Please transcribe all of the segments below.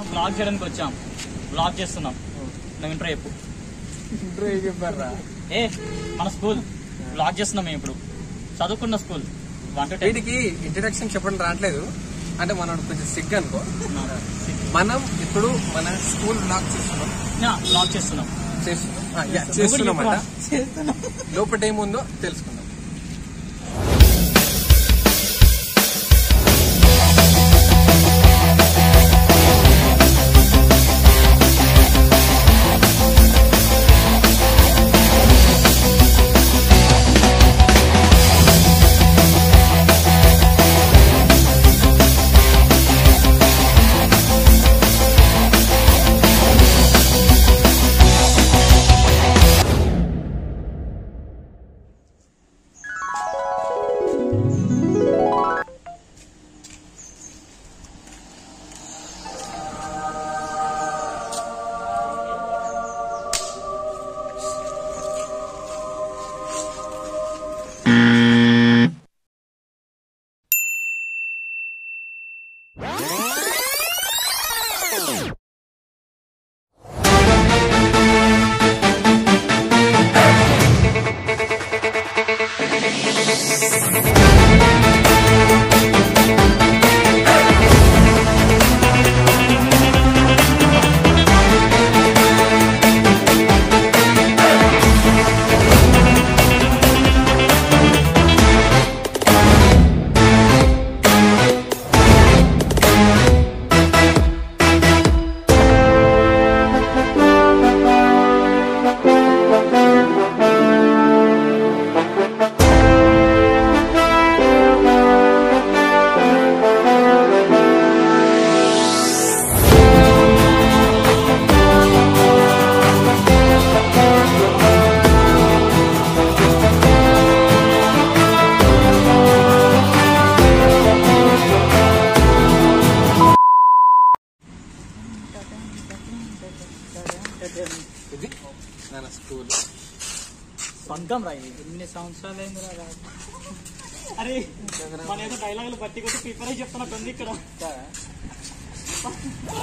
Blog చేయడానికి వచ్చాం blog చేస్తున్నాం నువ్వు ఇంటర్ చెప్పు ఇంట్రో ఏం చెప్పారా ఏ మన స్కూల్ బ్లాగ్ చేస్తున్నాం మేము ఇప్పుడు చదువుకున్న స్కూల్ వన్ టు టెన్ వీటికి ఇంట్రడక్షన్ చెప్పడం రావట్లేదు అంటే మనం కొంచెం సిగ్గు అనుకో మనం ఇప్పుడు మన స్కూల్ బ్లాగ్ చేస్తున్నాం బ్లాగ్ చేస్తున్నాం చేస్తున్నాం ఆ, యా, చేస్తున్నామంట లోపల ఏముందో తెలుసుకుందాం ఇది మన స్కూల్ స్వర్గం రా ఇది ఎన్ని సంవత్సరాలు అయింది రా అరే మన ఏదో డైలాగులు బట్టి కొట్టి ప్రిపేర్ అయి చెప్తున్నట్టు ఉంది ఇక్కడ So,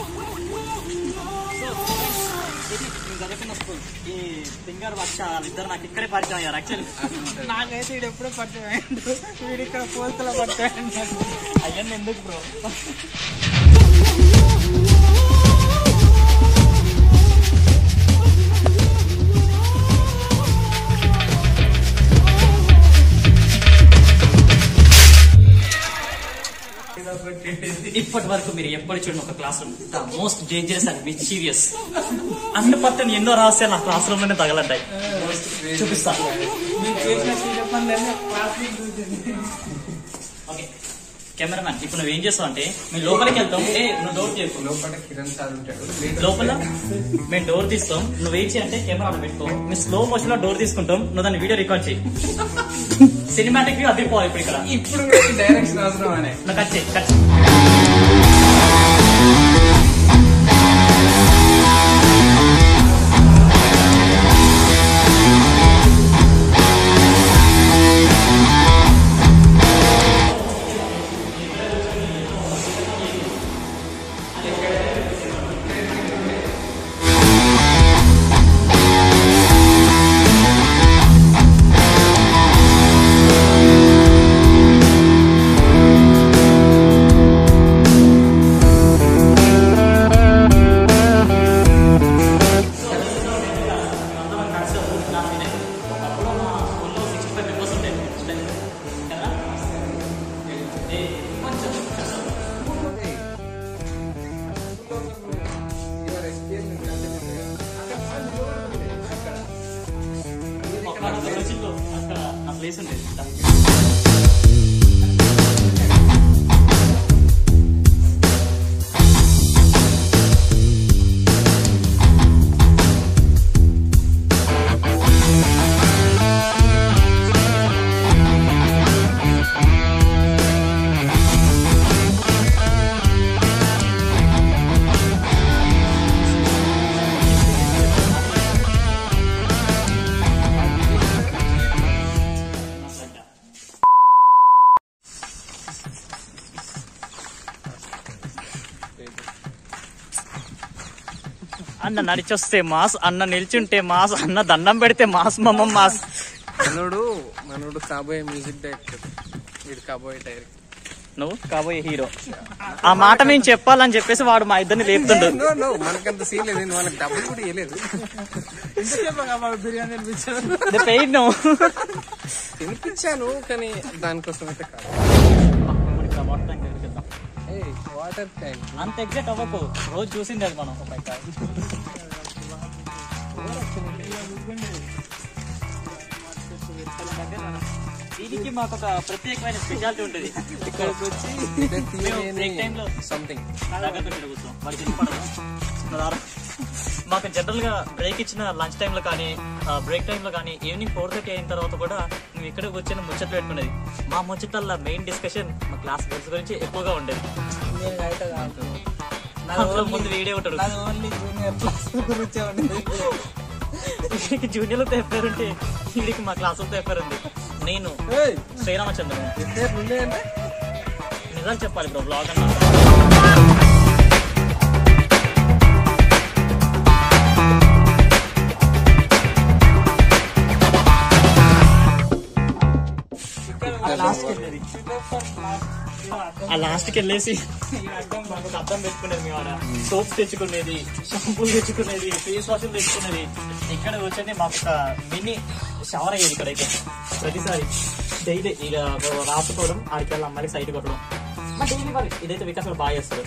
ఇది నేను చదువుకున్న స్కూల్ ఈ సింగర్ వర్ష వాళ్ళిద్దరు నాకు ఇక్కడే పరిచయం అయ్యారు యాక్చువల్లీ నాకైతే వీడు ఎప్పుడో పట్టుకోండు వీడు ఇక్కడ పోల్తల పట్టుకోండి అయ్యన్ని ఎందుకు బ్రో ఇప్పటి వరకు మీరు ఎప్పుడు చూడండి ఒక classroom the most dangerous and mischievous అన్ని పట్టని ఎన్నో రహస్యాలు నా క్లాస్ రూమ్ లోనే తగలంటాయి చూపిస్తా మీరు చేసిన చెప్పండి క్లాస్ చూసింది ఓకే కెమెరామ్యాన్ ఇప్పుడు నువ్వు ఏం చేస్తావు అంటే మేము లోపలికి వెళ్తాం ఏ నువ్వు డోర్ చేయకు లోపల కిరణ్ సార్ ఉంటాడు లోపల మేము డోర్ తీస్తాం నువ్వు ఏం చేయంటే కెమెరా ఆడ పెట్టుకో మేము స్లో మోషన్ లో డోర్ తీసుకుంటాం నువ్వు దాన్ని వీడియో రికార్డ్ చేయి సినిమాటిక్ వ్యూ అదిరిపోవాలి ఇప్పుడు ఇక్కడ ఇప్పుడు కూడా డైరెక్షన్ అవసరం అనే నాకు కట్ చేయి కట్ చేయి. అందరం కలిసి ఒక క్లాస్ వినే. ఒకప్పుడు మా స్కూల్లో సిక్స్టీ ఫైవ్ మెంబర్స్ ఉండేది స్ట్రెంత్. కదా? ఏ, కొంచెం అక్కడ ఒక రోజుల్లో అక్కడ నా ప్లేస్ ఉండేది అట్లా. అన్న నడిచొస్తే మాస్ అన్న నిల్చుంటే మాస్ అన్న దండం పెడితే మాస్ మమ్మ మాస్ మనోడు మనోడు కాబోయే మ్యూజిక్ డైరెక్టర్ వీడు కాబోయే డైరెక్టర్ నువ్వు కాబోయే హీరో ఆ మాట మేము చెప్పాలని చెప్పేసి వాడు మా ఇద్దరిని లేపుతుండు నో నో మనకంత సీన్ లేదు నేను వాళ్ళకి డబ్బులు కూడా ఇవ్వలేదు బిర్యానీ తినిపించారు పెయిన్ నువ్వు తినిపించాను కానీ దానికోసం అయితే కాదు వాటర్ ట్యాంక్ అంత ఎగ్జాక్ట్ అవ్వకు రోజు చూసింది అది మనం Oh my God. దీనికి మాకు ఒక ప్రత్యేకమైన స్పెషాలిటీ ఉంటుంది ఇక్కడికి వచ్చి break time లో సంథింగ్ జాగ్రత్తగా ఇక్కడ కూర్చో వాడికి వినపడదు. రారా. మాకు జనరల్ గా బ్రేక్ ఇచ్చిన లంచ్ టైం లో కానీ బ్రేక్ టైం లో కానీ ఈవినింగ్ ఫోర్ థర్టీ అయిన తర్వాత కూడా మేము ఇక్కడ కూర్చొని ముచ్చట్లు పెట్టుకునేది మా ముచ్చట్ల మెయిన్ డిస్కషన్ మా క్లాస్ గర్ల్స్ గురించి ఎక్కువగా ఉండేది నేను అయితే కాదు అందులో ముందు వీడియో ఉంటాడు నాది ఓన్లీ జూనియర్ క్లాస్ గురించే ఉండేది వీడికి జూనియర్లతో ఎఫ్ఐఆర్ ఉంటే వీడికి మా క్లాసులతో ఎఫ్ఐఆర్ ఉంది నేను శ్రీరామచంద్ర నిజాలు చెప్పాలి బ్రో బ్లాగ్ అన్నా ఆ లాస్ట్ కి వెళ్ళేసి మాకు ఒక అద్దం పెట్టుకునేది మేము ఆడ సోప్స్ తెచ్చుకునేది షాంపూలు తెచ్చుకునేది ఫేస్ వాష్ తెచ్చుకునేది ఇక్కడ వచ్చేది మాకు ఒక మినీ షవర్ అయ్యేది ఇక్కడ అయితే ప్రతిసారి డైలీ ఇక రాసుకోవడం ఆడికి అమ్మాయికి సైడ్ కొట్టడం మా డైలీ వర్క్ ఇదైతే వికాస్ కూడా బాగా చేస్తారు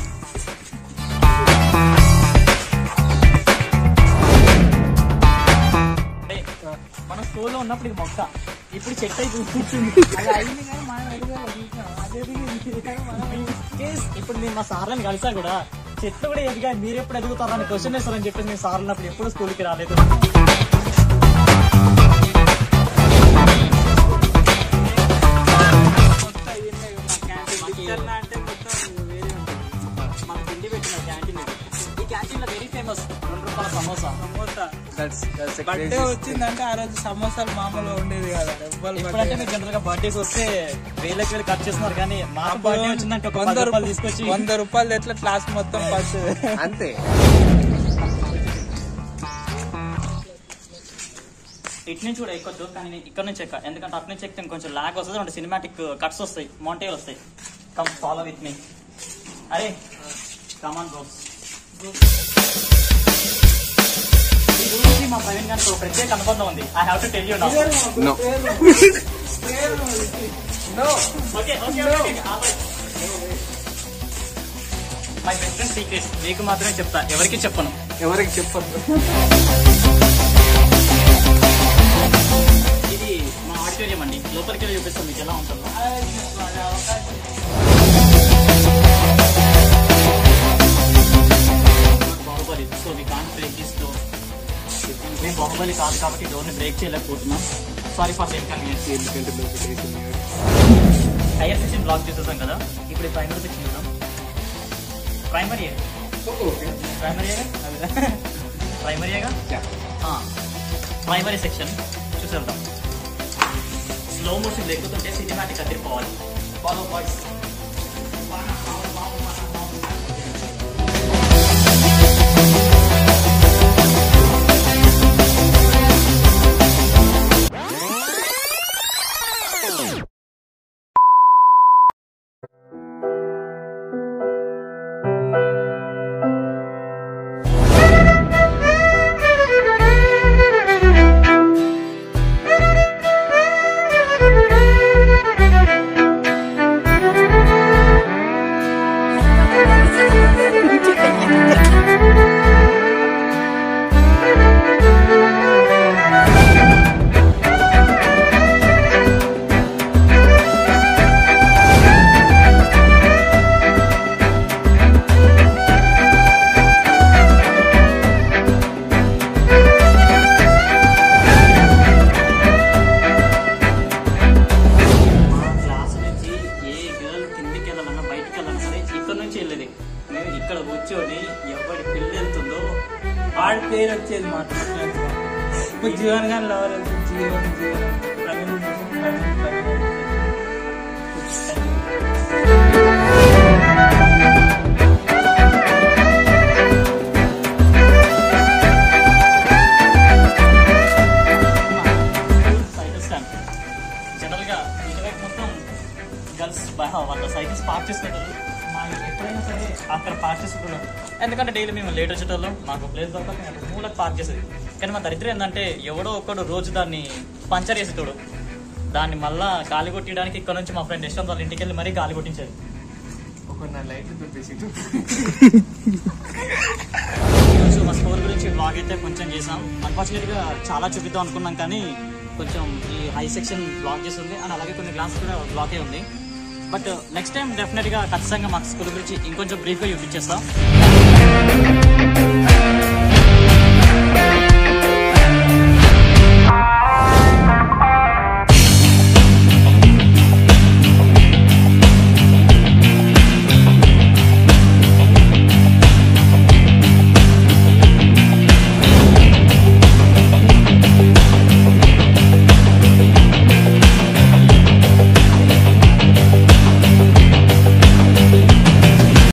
అంటే మన స్కూల్లో ఉన్నప్పుడు ఇది మొక్క ఇప్పుడు చెట్టు అయితే కూర్చుంది అది అయింది కానీ మనం ఎదుగుదల చూసినాం అదే దిగింది కానీ మనం కేస్ ఇప్పుడు నేను మా సార్లను కలిసా కూడా చెట్లు కూడా ఎదిగా మీరు ఎప్పుడు ఎదుగుతారు అని క్వశ్చన్ వేస్తారని చెప్పేసి నేను సార్ ఉన్నప్పుడు ఎప్పుడు స్కూల్కి రాలేదు కొత్త అయ్యింది క్యాంటీన్ అంటే మొత్తం వేరే ఉంటుంది మన తిండి పెట్టిన క్యాంటీన్ ఇది ఈ క్యాంటీన్ లో వెరీ ఫేమస్ రెండు రూపాయల samosa samosa that's that's birthday వచ్చిందంటే ఆ రోజు సమోసాలు మామూలుగా ఉండేది కదా ఎవ్వరు ఇప్పుడంటే మీకు జనరల్ గా బర్త్డేస్ వస్తే వేలకు వేలు ఖర్చు చేస్తున్నారు కానీ మా బర్త్డే వచ్చిందంటే ఒక వంద వంద రూపాయలు రూపాయలు తీసుకొచ్చి వంద రూపాయలు ఎట్లా క్లాస్ మొత్తం ఫస్ట్ అంతే ఇటు నుంచి కూడా ఎక్కొచ్చు కానీ నేను ఇక్కడ నుంచి ఎక్క ఎందుకంటే అటు నుంచి ఎక్కితే కొంచెం లాగ్ వస్తుంది అంటే సినిమాటిక్ కట్స్ వస్తాయి మౌంటైల్ వస్తాయి కమ్ ఫాలో విత్ మీ అరే కమాన్ బాక్స్ ఈ గురించి మా ప్రవీణ్ గారికి ఒక ప్రత్యేక అనుబంధం ఉంది I have to tell you now no okay okay my best friend secret మీకు మాత్రమే చెప్తా ఎవరికి చెప్పను ఎవరికి చెప్పొద్దు ఇది మా ఆడిటోరియం అండి లోపలికి వెళ్ళి చూపిస్తాం మీకు ఎలా ఉంటుందో Baahubali so we can't break this door మేము బాహుబలి కాదు కాబట్టి డోర్ ని బ్రేక్ చేయలేకపోతున్నాం సారీ ఫర్ ఇన్కన్వీనియన్స్ ఎందుకంటే లోపలికి హైయర్ సెక్షన్ బ్లాక్ చేసేసాం కదా ఇప్పుడు ప్రైమరీ సెక్షన్ చూద్దాం ప్రైమరీ ఓకే ప్రైమరీగా ప్రైమరీగా ప్రైమరీ సెక్షన్ చూసేద్దాం స్లో మోషన్ ఎక్కుతుంటే సినిమాటిక్ అదిరిపోవాలి ఫాలో బాయ్స్ మా క్లాస్ నుంచి ఏ గర్ల్ కిందికి వెళ్ళాలన్నా బయటికి వెళ్ళాలన్నా సరే ఇక్కడ నుంచి వెళ్ళేది మేము ఇక్కడ కూర్చొని ఎవరి పిల్ల వెళ్తుందో వాడి పేరు వచ్చేది మాట ఇప్పుడు జీవన్ గాని లవర్ జీవన్ జీవన్ ప్రవీణ్ ప్రవీణ్ ప్రవీణ్ అవును ఎందుకంటే డైలీ మేము లేట్ వచ్చేటోళ్ళం మాకు ప్లేస్ దొరకక మేము అక్కడ మూలకు పార్క్ చేసేది కానీ మా దరిద్రం ఏంటంటే ఎవడో ఒకడు రోజు దాన్ని పంచర్ చేసేటోడు దాన్ని మళ్ళా గాలి కొట్టడానికి ఇక్కడ నుంచి మా ఫ్రెండ్ ఇష్టం వాళ్ళ ఇంటికి వెళ్ళి మరీ గాలి కొట్టించేది ఒక నా లైట్లు దుబ్బేసి ఈరోజు మా స్కోర్ గురించి బ్లాగ్ అయితే కొంచెం చేసాం అన్ఫార్చునేట్ గా చాలా చూపిద్దాం అనుకున్నాం కానీ కొంచెం ఈ హై సెక్షన్ బ్లాక్ చేస్తుంది అండ్ అలాగే కొన్ని గ్లాస్ కూడా బ్లాకే ఉంది బట్ నెక్స్ట్ టైం డెఫినెట్ గా ఖచ్చితంగా మా స్కూల్ గురించి ఇంకొంచెం బ్రీఫ్ గా చూపించేస్తాం